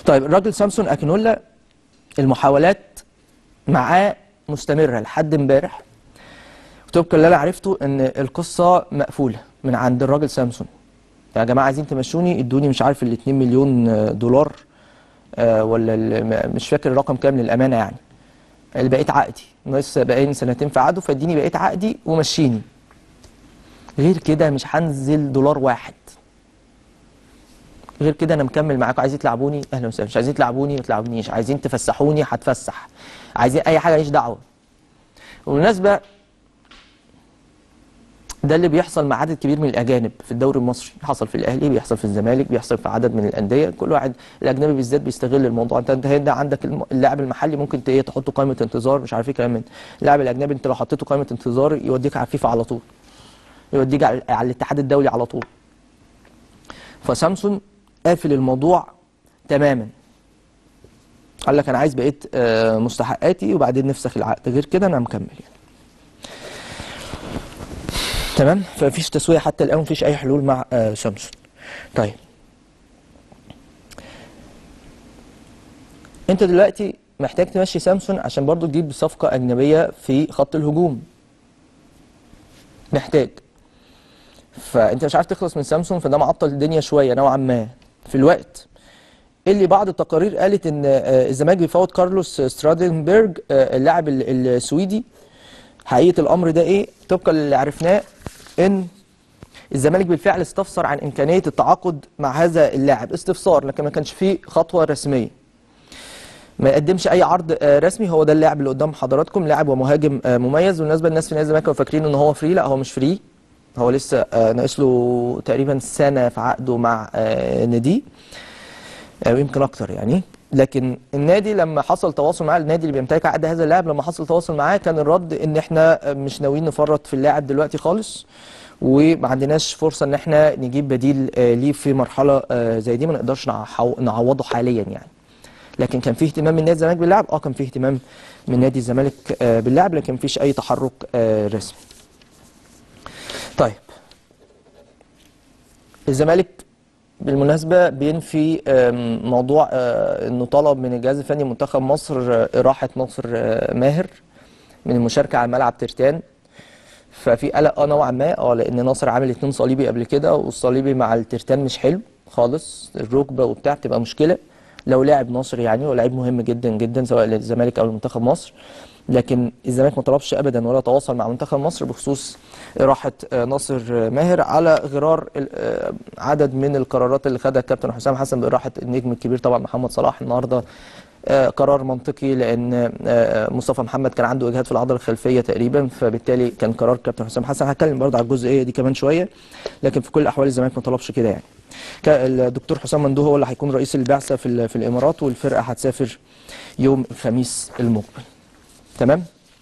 طيب الراجل سامسون اكينولا المحاولات معاه مستمره لحد امبارح طبقا اللي انا عرفته ان القصه مقفوله من عند الراجل سامسون يا جماعه عايزين تمشوني ادوني مش عارف ال 2 مليون دولار آه، ولا ال- مش فاكر الرقم كام للامانه يعني اللي بقيت عقدي لسه بقالي سنتين في عقده فاديني بقيت عقدي ومشيني غير كده مش هنزل دولار واحد غير كده انا مكمل معاكم عايزين تلعبوني اهلا وسهلا مش عايزين تلعبوني ما تلعبونيش عايزين تفسحوني هتفسح عايزين اي حاجه ماليش دعوه وبالمناسبه ده اللي بيحصل مع عدد كبير من الاجانب في الدوري المصري حصل في الاهلي بيحصل في الزمالك بيحصل في عدد من الانديه كل واحد الاجنبي بالذات بيستغل الموضوع انت انت هنا عندك الم- اللاعب المحلي ممكن ت- ايه تحطه قائمه انتظار مش عارف ايه كلام من اللاعب الاجنبي انت لو حطيته قائمه انتظار يوديك على الفيفا على طول يوديك على على الاتحاد الدولي على طول فسامسون قافل الموضوع تماما قال لك انا عايز بقيه آه، مستحقاتي وبعدين نفسخ العقد غير كده انا مكمل يعني تمام فمفيش تسويه حتى الان مفيش اي حلول مع آه، سامسون طيب انت دلوقتي محتاج تمشي سامسون عشان برضو تجيب صفقه اجنبيه في خط الهجوم محتاج فانت مش عارف تخلص من سامسون فده معطل الدنيا شويه نوعا ما في الوقت اللي بعض التقارير قالت ان آه، الزمالك بيفاوض كارلوس سترادنبرج آه، اللاعب ال- السويدي حقيقه الامر ده ايه طبقا اللي عرفناه ان الزمالك بالفعل استفسر عن امكانيه التعاقد مع هذا اللاعب استفسار لكن ما كانش فيه خطوه رسميه ما يقدمش اي عرض آه، رسمي هو ده اللاعب اللي قدام حضراتكم لاعب ومهاجم آه، مميز بالنسبه للناس في نادي الزمالك كانوا فاكرين ان هو فري لا هو مش فري هو لسه آه، ناقص له تقريبا سنه في عقده مع آه، ناديه آه، ويمكن اكتر يعني لكن النادي لما حصل تواصل مع النادي اللي بيمتلك عقد هذا اللاعب لما حصل تواصل معاه كان الرد ان احنا آه، مش ناويين نفرط في اللاعب دلوقتي خالص وما عندناش فرصه ان احنا نجيب بديل آه، ليه في مرحله آه، زي دي ما نقدرش نعو- نعوضه حاليا يعني لكن كان في اهتمام من نادي الزمالك باللاعب اه كان في اهتمام من نادي الزمالك آه، باللاعب لكن مفيش اي تحرك آه، رسمي طيب الزمالك بالمناسبة بينفي آم، موضوع آه، انه طلب من الجهاز الفني منتخب مصر آه، إراحة ناصر آه، ماهر من المشاركة على ملعب ترتان ففي قلق اه نوعا ما اه لان ناصر عامل اتنين صليبي قبل كده والصليبي مع الترتان مش حلو خالص الركبة وبتاع بتبقى مشكلة لو لاعب ناصر يعني هو لعيب مهم جدا جدا سواء للزمالك او لمنتخب مصر لكن الزمالك ما طلبش ابدا ولا تواصل مع منتخب مصر بخصوص راحه آه، ناصر آه، ماهر على غرار ال- آه، عدد من القرارات اللي خدها الكابتن حسام حسن براحه النجم الكبير طبعا محمد صلاح النهارده آه، قرار منطقي لان آه، مصطفى محمد كان عنده اجهاد في العضله الخلفيه تقريبا فبالتالي كان قرار كابتن حسام حسن هتكلم برضه على الجزئيه دي كمان شويه لكن في كل الاحوال الزمالك ما طلبش كده يعني كا- الدكتور حسام مندوه هو اللي هيكون رئيس البعثه في ال- في الامارات والفرقه هتسافر يوم الخميس المقبل تمام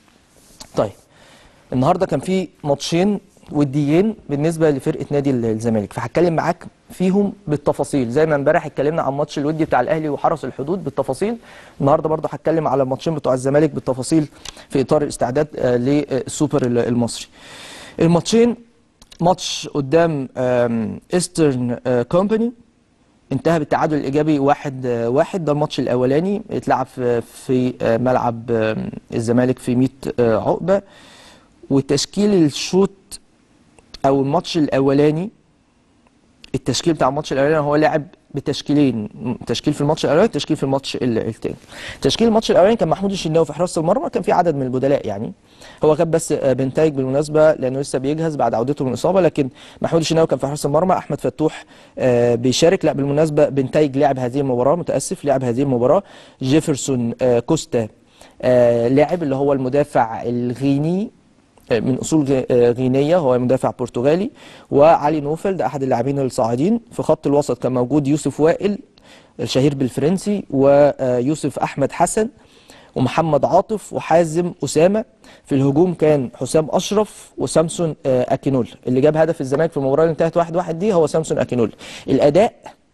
طيب النهارده كان في ماتشين وديين بالنسبه لفرقه نادي ال- الزمالك فهتكلم معاك فيهم بالتفاصيل زي ما امبارح اتكلمنا عن ماتش الودي بتاع الاهلي وحرس الحدود بالتفاصيل النهارده برضه هتكلم على الماتشين بتوع الزمالك بالتفاصيل في اطار الاستعداد آه، للسوبر ال- المصري الماتشين ماتش قدام آم، ايسترن آه، كومباني انتهى بالتعادل الايجابي واحد آه، واحد ده الماتش الاولاني اتلعب في في آه، ملعب آم، الزمالك في 100 آه، عقبه وتشكيل الشوط او الماتش الاولاني التشكيل بتاع الماتش الاولاني هو لعب بتشكيلين تشكيل في الماتش الاولاني تشكيل في الماتش ال- التاني تشكيل الماتش الاولاني كان محمود الشناوي في حراسه المرمى كان في عدد من البدلاء يعني هو غاب بس آه، بنتايج بالمناسبه لانه لسه بيجهز بعد عودته من الاصابه لكن محمود الشناوي كان في حراسه المرمى احمد فتوح آه، بيشارك لا بالمناسبه بنتايج لعب هذه المباراه متاسف لعب هذه المباراه جيفرسون آه، كوستا آه، لاعب اللي هو المدافع الغيني من اصول غ- آه، غينيه هو مدافع برتغالي وعلي نوفل ده احد اللاعبين الصاعدين في خط الوسط كان موجود يوسف وائل الشهير بالفرنسي ويوسف احمد حسن ومحمد عاطف وحازم اسامه في الهجوم كان حسام اشرف وسامسون آه، اكينول اللي جاب هدف الزمالك في المباراه اللي انتهت 1-1 دي هو سامسون اكينول الاداء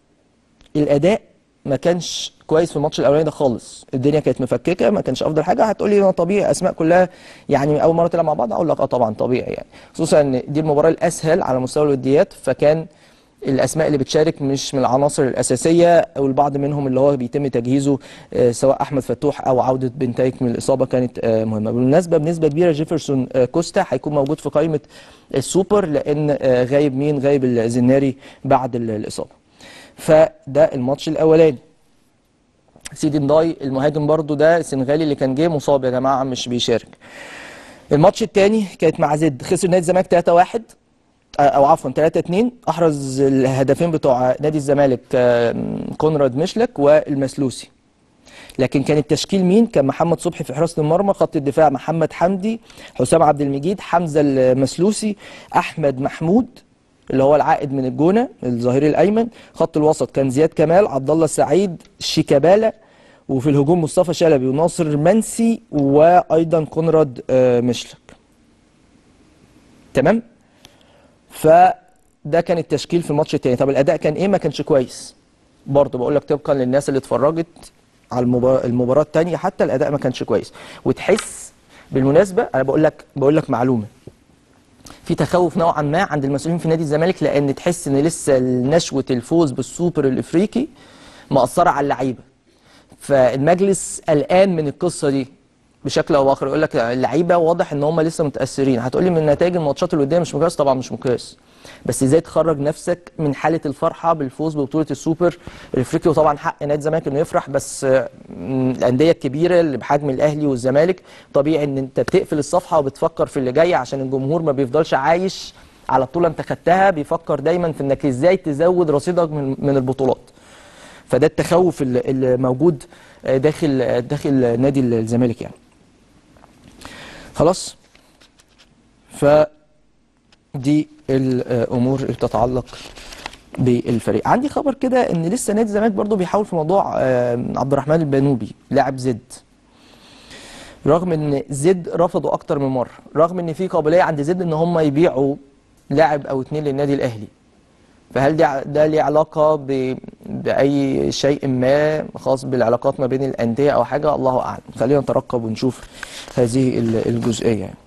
الاداء ما كانش كويس في الماتش الاولاني ده خالص الدنيا كانت مفككه ما كانش افضل حاجه هتقولي انا طبيعي اسماء كلها يعني اول مره تلعب مع بعض اقول لك اه طبعا طبيعي يعني خصوصا ان دي المباراه الاسهل على مستوى الوديات فكان الاسماء اللي بتشارك مش من العناصر الاساسيه او البعض منهم اللي هو بيتم تجهيزه آه، سواء احمد فتوح او عوده بنتايك من الاصابه كانت آه، مهمه بالمناسبه بنسبه كبيره جيفرسون آه، كوستا هيكون موجود في قائمه السوبر لان آه، غايب مين غايب الزناري بعد ال- الاصابه فده الماتش الاولاني سيدي نداي المهاجم برضو ده السنغالي اللي كان جه مصاب يا جماعه مش بيشارك الماتش الثاني كانت مع زد خسر نادي الزمالك 3-1 آه، او عفوا 3-2 احرز الهدفين بتوع نادي الزمالك آه، كونراد مشلك والمسلوسي لكن كان التشكيل مين كان محمد صبحي في حراسه المرمى خط الدفاع محمد حمدي حسام عبد المجيد حمزه المسلوسي احمد محمود اللي هو العائد من الجونه الظهير الايمن خط الوسط كان زياد كمال عبد الله السعيد شيكابالا وفي الهجوم مصطفى شلبي وناصر منسي وايضا كونراد آه، مشلك تمام فده كان التشكيل في الماتش التاني طب الاداء كان ايه ما كانش كويس برضه بقول لك طبقا للناس اللي اتفرجت على المباراة, المباراة التانية حتى الاداء ما كانش كويس وتحس بالمناسبة انا بقول لك بقول لك معلومة في تخوف نوعا ما عند المسؤولين في نادي الزمالك لان تحس ان لسه نشوة الفوز بالسوبر الافريقي مأثرة على اللعيبة فالمجلس قلقان من القصه دي بشكل او باخر يقول لك اللعيبه واضح ان هم لسه متاثرين هتقولي من نتائج الماتشات الوديه مش مقياس طبعا مش مقياس بس ازاي تخرج نفسك من حاله الفرحه بالفوز ببطوله السوبر الافريقي وطبعا حق نادي الزمالك انه يفرح بس آه، م، الانديه الكبيره اللي بحجم الاهلي والزمالك طبيعي ان انت بتقفل الصفحه وبتفكر في اللي جاي عشان الجمهور ما بيفضلش عايش على بطوله انت خدتها بيفكر دايما في انك ازاي تزود رصيدك من من البطولات فده التخوف اللي اللي موجود آه، داخل آه، داخل نادي الزمالك يعني خلاص فدي الامور اللي بتتعلق بالفريق عندي خبر كده ان لسه نادي الزمالك برضو بيحاول في موضوع آه، عبد الرحمن البنوبي لاعب زد رغم ان زد رفضوا اكتر من مره رغم ان في قابليه عند زد ان هم يبيعوا لاعب او اتنين للنادي الاهلي فهل ده ده ليه علاقه ب... باي شيء ما خاص بالعلاقات ما بين الانديه او حاجه الله اعلم خلينا نترقب ونشوف هذه ال- الجزئيه يعني.